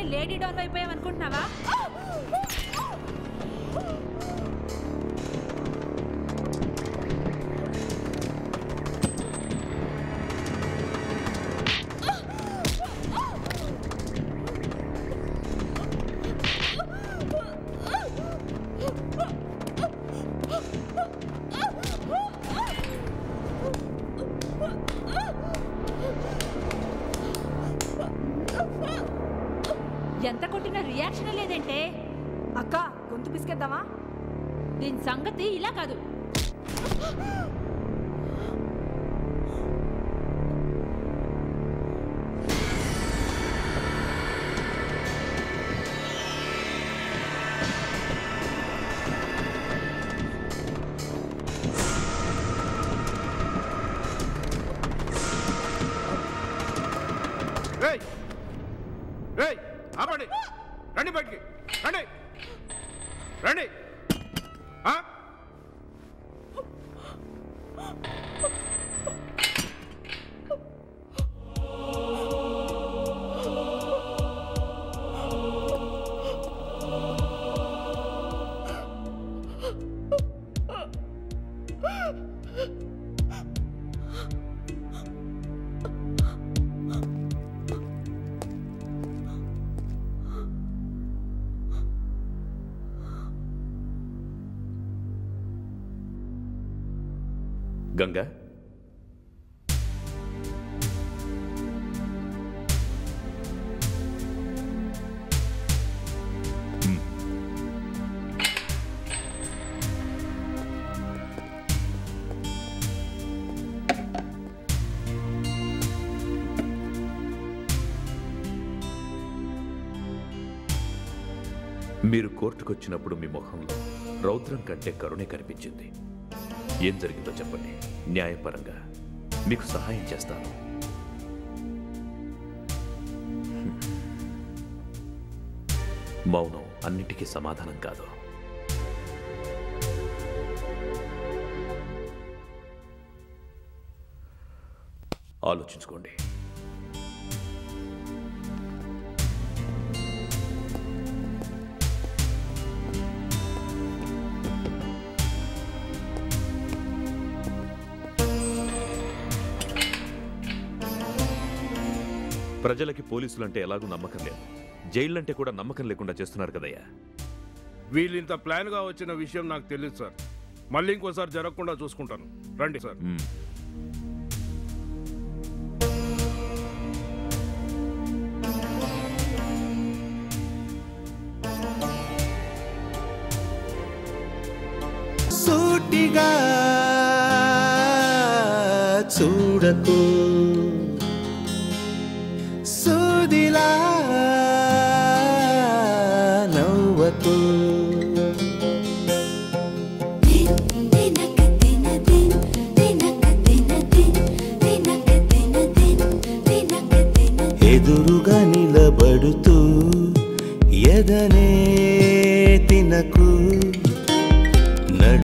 Lady down అయిపోయావు అనుకుంటున్నావా ఎంత కొట్టినా రియాక్షన్ లేదంటే అక్క గొంతు పిసికేద్దామా దీని సంగతి ఇలా కాదు రేయ్ రేయ్ ఆపండి రండి బయటికి రండి రండి ఆ? గంగా హ్మ్. మీరు కోర్టుకొచ్చినప్పుడు మీ ముఖంలో రౌద్రం కంటే కరుణే కనిపించింది ఏం జరిగిందో చెప్పండి న్యాయపరంగా మీకు సహాయం చేస్తాను మౌనం అన్నిటికీ సమాధానం కాదు ఆలోచించుకోండి ప్రజలకి పోలీసులంటే ఎలాగూ నమ్మకం లేదు జైళ్ళంటే కూడా నమ్మకం లేకుండా చేస్తున్నారు కదయ్యా వీళ్ళు ఇంత ప్లాన్గా వచ్చిన విషయం నాకు తెలియదు సార్ మళ్ళీ ఇంకోసారి జరగకుండా చూసుకుంటాను రండి సార్ మ్మ్. సూటిగా చూడకు సూదిలా నవ్వకు ఎదురుగా నిలబడుతూ ఎదనే తినకు